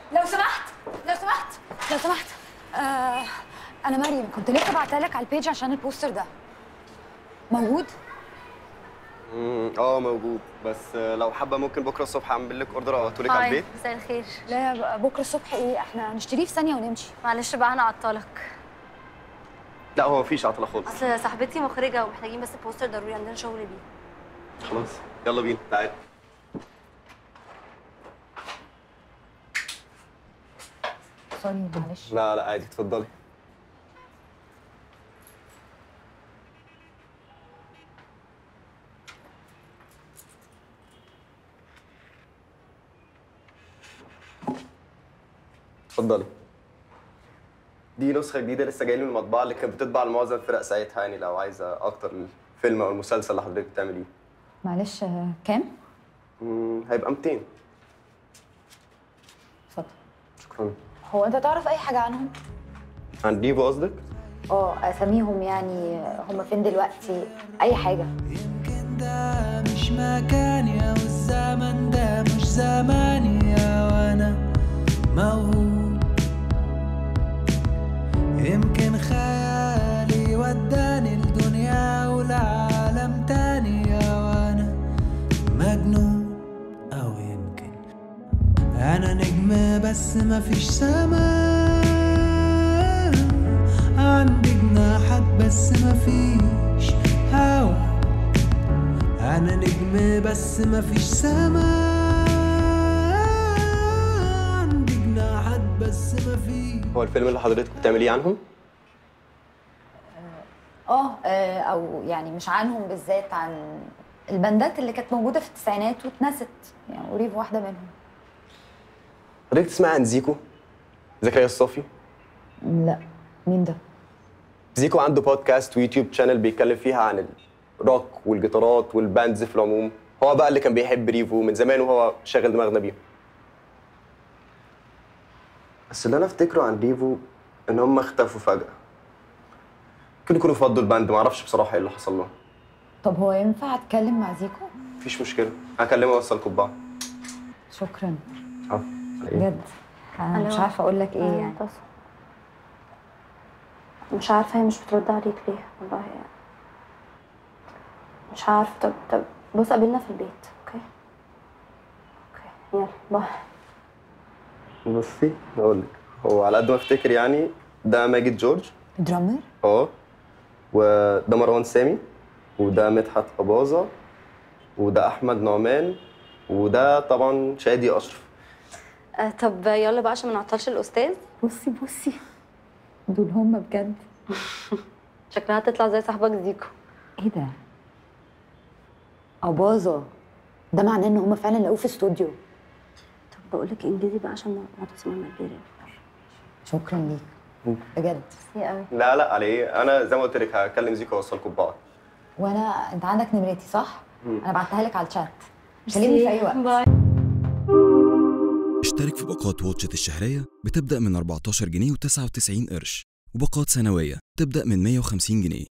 لو سمحت لو سمحت لو سمحت آه انا مريم كنت لسه بعتها لك على البيج عشان البوستر ده موجود مم، اه موجود بس آه، لو حابه ممكن بكره الصبح اعمل لك اوردر او لك على هاي البيت مساء الخير لا بكره الصبح ايه احنا هنشتريه في ثانيه ونمشي معلش بقى انا عطلك لا هو مفيش عطله خالص اصل صاحبتي مخرجه ومحتاجين بس بوستر ضروري عندنا شغل بيه خلاص يلا بينا تعالى سوري معلش لا لا عادي اتفضلي اتفضلي دي نسخة جديدة لسه جاية لي من المطبعة اللي كانت بتطبع لمعظم الفرق ساعتها يعني لو عايزة أكتر الفيلم أو المسلسل اللي حضرتك بتعمليه معلش آه، كام مم، هيبقى 200 اتفضل شكرا هو انت تعرف اي حاجه عنهم عن ديفو قصدك؟ اه اساميهم يعني هم فين دلوقتي اي حاجه يمكن ده مش مكاني او الزمن ده مش زماني وانا موهوب يمكن خيالي وداني لدنيا ولعالم تاني وانا مجنون او يمكن انا نجم بس مفيش سما عندي جناحات بس مفيش هوا انا نجم بس مفيش سما عندي جناحات بس مفيش هو الفيلم اللي حضرتك بتعمليه عنهم؟ اه آه، او يعني مش عنهم بالذات عن البندات اللي كانت موجوده في التسعينات واتنست يعني وريف واحده منهم حضرتك تسمع عن زيكو؟ زكريا الصافي؟ لا مين ده زيكو عنده بودكاست ويوتيوب شانل بيتكلم فيها عن الروك والجيتارات والباندز في العموم هو بقى اللي كان بيحب ريفو من زمان وهو شاغل دماغنا بيهم بس اللي انا افتكره عن ريفو ان هم اختفوا فجأة ممكن يكونوا فضوا الباند معرفش بصراحة ايه اللي حصل لهم طب هو ينفع اتكلم مع زيكو مفيش مشكلة هكلمه واوصلكم ببعض شكرا اه بجد انا مش ألو. عارفه اقول لك ايه يعني تصل. مش عارفه هي مش بترد عليك ليه والله يعني مش عارفه طب طب بص قابلنا في البيت اوكي اوكي يلا باي بصي هقول لك هو على قد ما افتكر يعني ده ماجد جورج درامر اه وده مروان سامي وده مدحت أباظة وده أحمد نعمان وده طبعا شادي أشرف آه طب يلا بقى عشان ما نعطلش الاستاذ بصي بصي دول هم بجد شكلها هتطلع زي صاحبك زيكو ايه ده اباظه ده معناه ان هم فعلا لقوه في استوديو طب بقول لك انجزي بقى عشان ما ما تسمع من البيت شكرا ليك بجد ميرسي قوي لا لا على ايه انا زي ما قلت لك هكلم زيكو واوصلكم ببعض وانا انت عندك نمرتي صح انا بعتها لك على الشات كلمني في اي وقت باي اشترك في باقات واتشت الشهرية بتبدأ من 14 جنيه و99 قرش وباقات سنوية تبدأ من 150 جنيه